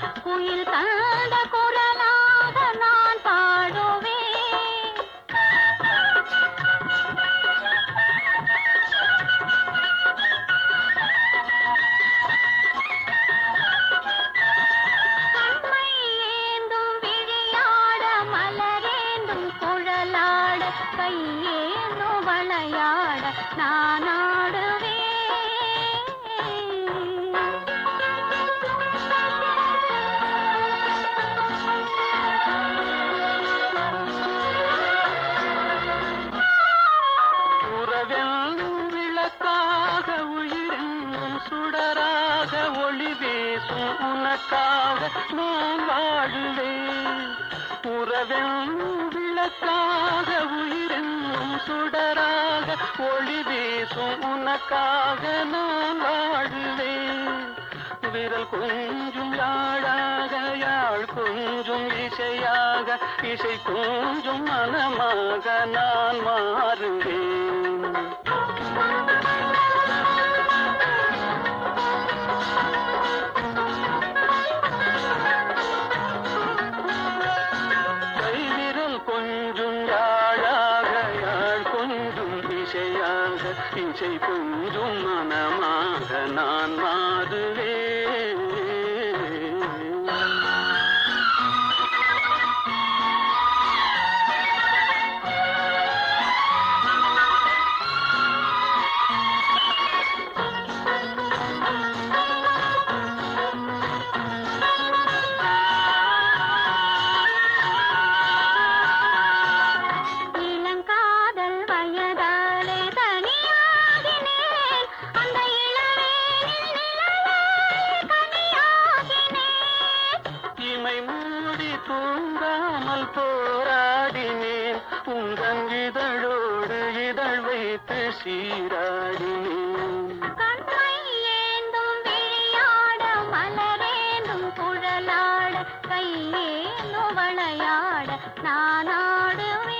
குயில் தந்த குரலாக நான் பாடுவேன் கண்மை ஏந்தும் விழியாட மலரேந்தும் குழலாட கையேந்தும் வளையாட நான் உறவென்னும் விளக்காக உயிரென்னும் சுடராக ஒளி வீசும் உனக்காக நான் வாழுவேன் உறவென்னும் விளக்காக உயிரென்னும் சுடராக ஒளி வீசும் உனக்காக நான் வாழுவேன் விரல் கொஞ்சும் யாழாக யாழ் கொஞ்சும் இசையாக இசை கொஞ்சும் மனமாக நான் மாறுவேன் கைவிரல் கொஞ்சும் யாழாக யாழ் கொஞ்சும் இசையாக இசை கொஞ்சும் மனமாக நான் மாறுவேன் இளங்காதல் வயதாலே தனியாகினேன் அந்த இளவேனில் நிழலாலே கனியாகினேன் இமை மூடி தூங்காமல் போராடினேன் உந்தன் இதழோடு இதழ் வைத்து சீராடினேன் கண்மை ஏந்தும் விழியாட மலரேந்தும் குழலாட கையேந்தும் வளையாட நான் ஆடுவேன்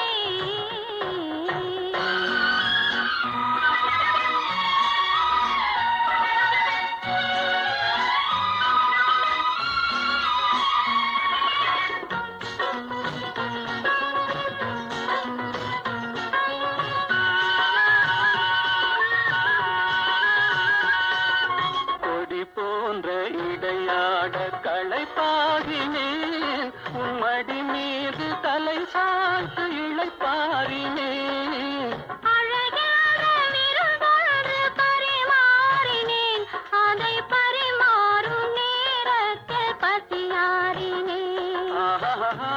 கொடி போன்ற இடையாட களைப்பாகினேன் உம்மடி மீது தலை சாய்த்து இழைப்பாரினேன் அழகான விருந்தொன்று பரிமாறினேன் அதை பரிமாறும் நேரத்தில் பசியாறினேன் ஆஹா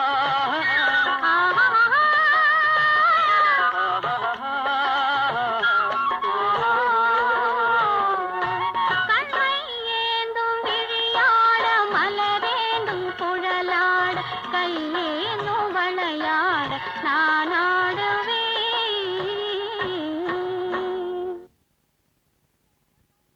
கண்மை ஏந்தும் விழியாட மலரேந்தும் குழலாட கையேந்தும் வளையாட நானா